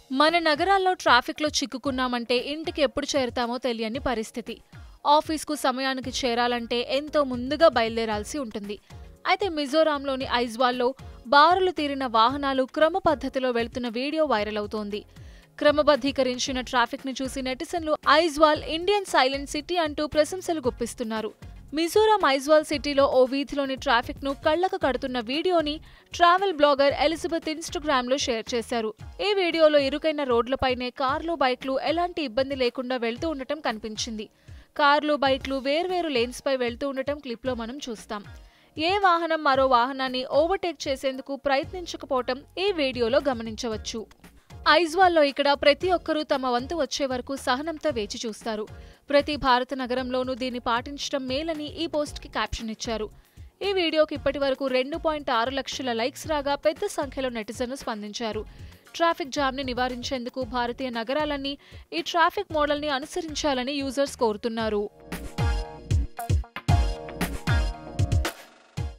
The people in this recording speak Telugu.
మన నగరాల్లో ట్రాఫిక్లో చిక్కుకున్నామంటే ఇంటికి ఎప్పుడు చేరుతామో తెలియని పరిస్థితి ఆఫీస్కు సమయానికి చేరాలంటే ఎంతో ముందుగా బయలుదేరాల్సి ఉంటుంది అయితే మిజోరాంలోని ఐజ్వాల్లో బారులు తీరిన వాహనాలు క్రమ పద్ధతిలో వెళ్తున్న వీడియో వైరల్ అవుతోంది క్రమబద్ధీకరించిన ట్రాఫిక్ ని చూసి నెటిజన్లు ఐజ్వాల్ ఇండియన్ సైలెంట్ సిటీ అంటూ ప్రశంసలు గుప్పిస్తున్నారు మిజోరాం ఐజ్వాల్ సిటీలో ఓ వీధిలోని ట్రాఫిక్ ను కళ్లకు కడుతున్న వీడియోని ట్రావెల్ బ్లాగర్ ఎలిజబెత్ ఇన్స్టాగ్రామ్ లో షేర్ చేశారు ఈ వీడియోలో ఇరుకైన రోడ్లపైనే కార్లు బైక్లు ఎలాంటి ఇబ్బంది లేకుండా వెళ్తూ ఉండటం కనిపించింది కార్లు బైక్లు వేర్వేరు లేన్స్ పై వెళ్తూ ఉండటం క్లిప్ లో మనం చూస్తాం ఏ వాహనం మరో వాహనాన్ని ఓవర్టేక్ చేసేందుకు ప్రయత్నించకపోవటం ఈ వీడియోలో గమనించవచ్చు ఐజ్వాల్లో ఇక్కడ ప్రతి ఒక్కరూ తమ వంతు వచ్చే వరకు సహనంతో వేచి చూస్తారు ప్రతి భారత నగరంలోనూ దీన్ని పాటించడం మేలని ఈ పోస్ట్కి క్యాప్షన్ ఇచ్చారు ఈ వీడియోకి ఇప్పటి వరకు రెండు పాయింట్ ఆరు లక్షల లైక్స్ రాగా పెద్ద సంఖ్యలో నెటిజన్లు స్పందించారు ట్రాఫిక్ జామ్ని నివారించేందుకు భారతీయ నగరాలన్నీ ఈ ట్రాఫిక్ మోడల్ని అనుసరించాలని యూజర్స్ కోరుతున్నారు